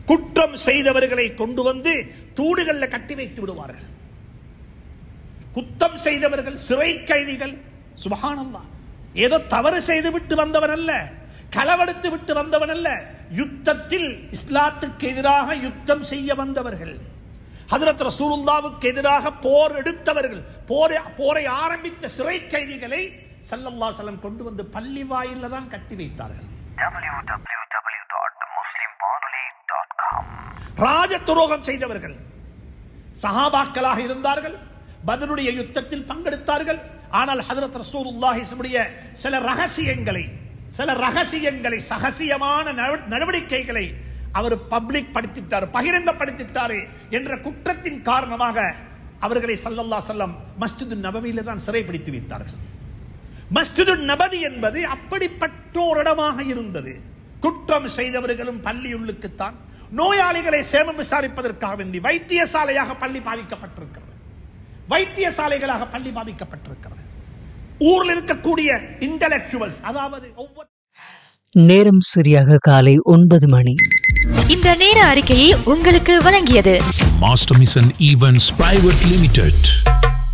குற்றம் செய்தவர்களை கொண்டு வந்து தூடுகள்ல கட்டி வைத்து விடுவார்கள் குத்தம் செய்தவர்கள் சிறை கைதிகள் சுபஹானல்லா ஏதோ தவறு செய்து விட்டு வந்தவன் அல்ல களவெடுத்து விட்டு வந்தவன் அல்ல யுத்தத்தில் இஸ்லாத்துக்கு எதிராக யுத்தம் செய்ய வந்தவர்கள் ஹதரத் ரசூலுல்லாவுக்கு எதிராக போர் எடுத்தவர்கள் போரை போரை ஆரம்பித்த சிறை கைதிகளை சல்லல்லா சலம் கொண்டு வந்து பள்ளி வாயில தான் கட்டி வைத்தார்கள் www.muslimwanoli.com ராஜ துரோகம் செய்தவர்கள் சஹாபாக்களாக இருந்தார்கள் பதருடைய யுத்தத்தில் பங்கெடுத்தார்கள் ஆனால் ஹதரத் ரசூலுல்லாஹிஸ்முடைய சில ரகசியங்களை சில ரகசியங்களை சகசியமான நட- நடவடிக்கைகளை அவர் பப்ளிக் படுத்திட்டார் பகிரங்கப்படுத்திட்டாரு என்ற குற்றத்தின் காரணமாக அவர்களை சல்லல்லா செல்லம் மஸ்ஜிது நபவியில தான் சிறைப்பிடித்து வைத்தார்கள் மஸ்ஜிது நபவி என்பது அப்படிப்பட்ட ஒரு இடமாக இருந்தது குற்றம் செய்தவர்களும் பள்ளியுள்ளுக்குத்தான் நோயாளிகளை சேமம் விசாரிப்பதற்காக வேண்டி வைத்தியசாலையாக பள்ளி பாவிக்கப்பட்டிருக்கிறது வைத்தியசாலைகளாக பள்ளி பாவிக்கப்பட்டிருக்கிறது ஊரில் இருக்கக்கூடிய இன்டலெக்சுவல்ஸ் அதாவது ஒவ்வொரு நேரம் சரியாக காலை ஒன்பது மணி இந்த நேர அறிக்கையை உங்களுக்கு வழங்கியது Master Mission Events Private Limited.